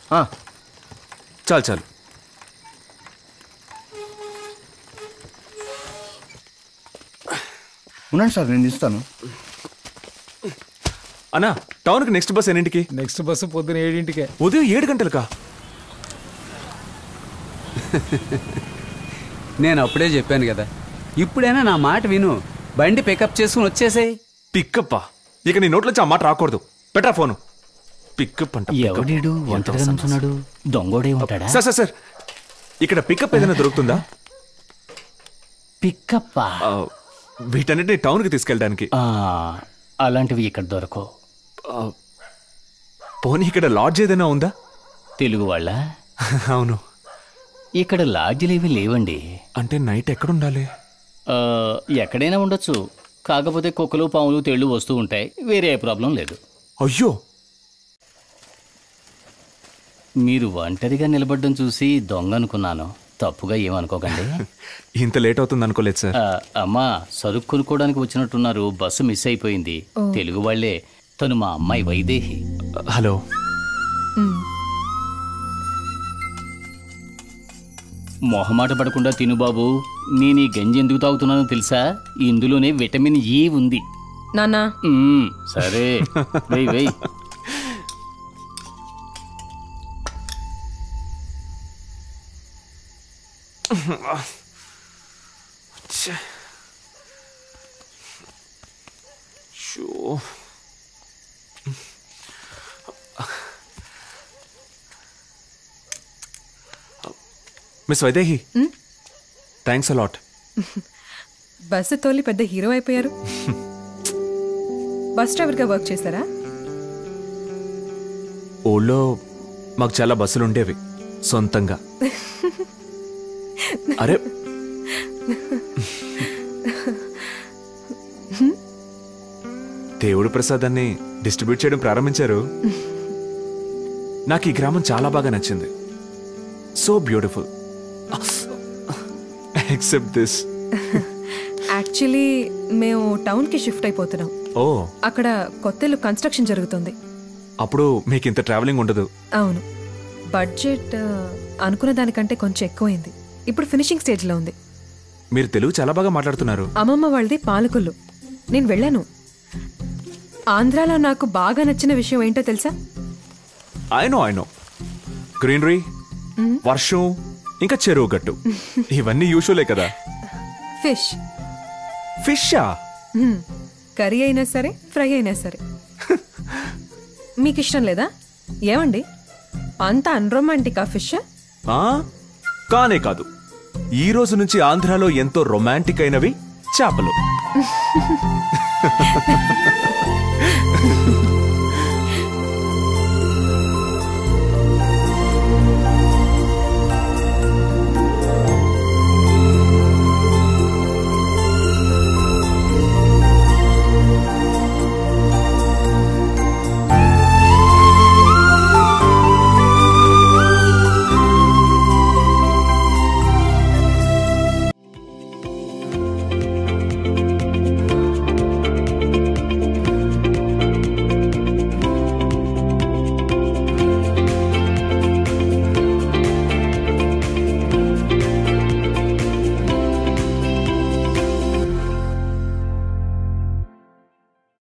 ఆ, చాలు చాలు ఉండండి సార్ నేను ఇస్తాను అన్నా టౌన్కి నెక్స్ట్ బస్ ఎన్నింటికి నెక్స్ట్ బస్సు పొద్దున ఏడింటికే ఉదయం ఏడు గంటలకా నేను అప్పుడే చెప్పాను కదా ఇప్పుడైనా నా మాట విను బండి పికప్ చేసుకుని వచ్చేసేయ్ పికప్పా ఇక నీ నోట్లోంచి ఆ మాట రాకూడదు పెట్టరా ఫోను పికప్ అంట pickup. ఎవడీడు ఒంటరిగా నుంచున్నాడు దొంగోడే ఉంటాడా సార్ సార్ సార్ ఇక్కడ పికప్ ఏదైనా దొరుకుతుందా పిక్కప్పా ఆ, వీటన్నిటిని టౌన్కి తీసుకెళ్ళడానికి ఆ, అలాంటివి ఇక్కడ దొరకవు ఆ, పోనీ ఇక్కడ లాడ్జ్ ఏదైనా ఉందా తెలుగు వాళ్ళ అవును ఇక్కడ లాడ్జిలు ఏవి లేవండి అంటే నైట్ ఎక్కడ ఉండాలి ఆ, ఎక్కడైనా ఉండొచ్చు కాకపోతే కుక్కలు పాములు తేళ్లు వస్తూ ఉంటాయి వేరే ఏ ప్రాబ్లం లేదు అయ్యో మీరు ఒంటరిగా నిలబడడం చూసి దొంగ అనుకున్నాను తప్పుగా ఏమనుకోకండి ఇంత లేట్ అవుతుంది అనుకోలేదు సార్ ఆ, అమ్మా సరుకు కొనుక్కోవడానికి వచ్చినట్టున్నారు బస్సు మిస్ అయిపోయింది తెలుగు వాళ్ళే తను మా అమ్మాయి వైదేహి హలో మొహమాట పడకుండా తిను బాబు నేను ఈ గంజి ఎందుకు తాగుతున్నానో తెలుసా ఇందులోనే విటమిన్ ఈ ఉంది నాన్నా మ్మ్, సరే వెయ్ వెయ్ show. Miss Vaidehi thanks a lot bus తోలి పెద్ద హీరో అయిపోయారు బస్ డ్రైవర్గా వర్క్ చేశారా ఊళ్ళో మాకు చాలా బస్సులు ఉండేవి సొంతంగా అరే దేవుడి ప్రసాదాన్ని డిస్ట్రిబ్యూట్ చేయడం ప్రారంభించారు నాకు ఈ గ్రామం చాలా బాగా నచ్చింది so beautiful except this actually మేము టౌన్కి షిఫ్ట్ అయిపోతున్నాం ఓ అక్కడ కొత్త ఇల్లు కన్స్ట్రక్షన్ జరుగుతుంది అప్పుడు మీకు ఇంత ట్రావెలింగ్ ఉండదు అవును బడ్జెట్ ఆ, అనుకున్న దానికంటే కొంచెం ఎక్కువైంది ఇప్పుడు ఫినిషింగ్ స్టేజ్లో ఉంది మీరు తెలుగు చాలా బాగా మాట్లాడుతున్నారు అమ్మమ్మ వాళ్ళది పాలకొల్లు నేను వెళ్ళాను ఆంధ్రాలో నాకు బాగా నచ్చిన విషయం ఏంటో తెలుసా I know I know greenery వర్షం ఇంకా చెరువు గట్టు ఇవన్నీ యూజువలే కదా ఫిష్ ఫిషా మ్మ్. కర్రీ అయినా సరే ఫ్రై అయినా సరే మీకు ఇష్టం లేదా ఏమండి అంత అన్రొమాంటిక్ ఆ ఫిష్ ఆ? కానే కాదు ఈ రోజు నుంచి ఆంధ్రాలో ఎంతో రొమాంటిక్ అయినవి చేపలు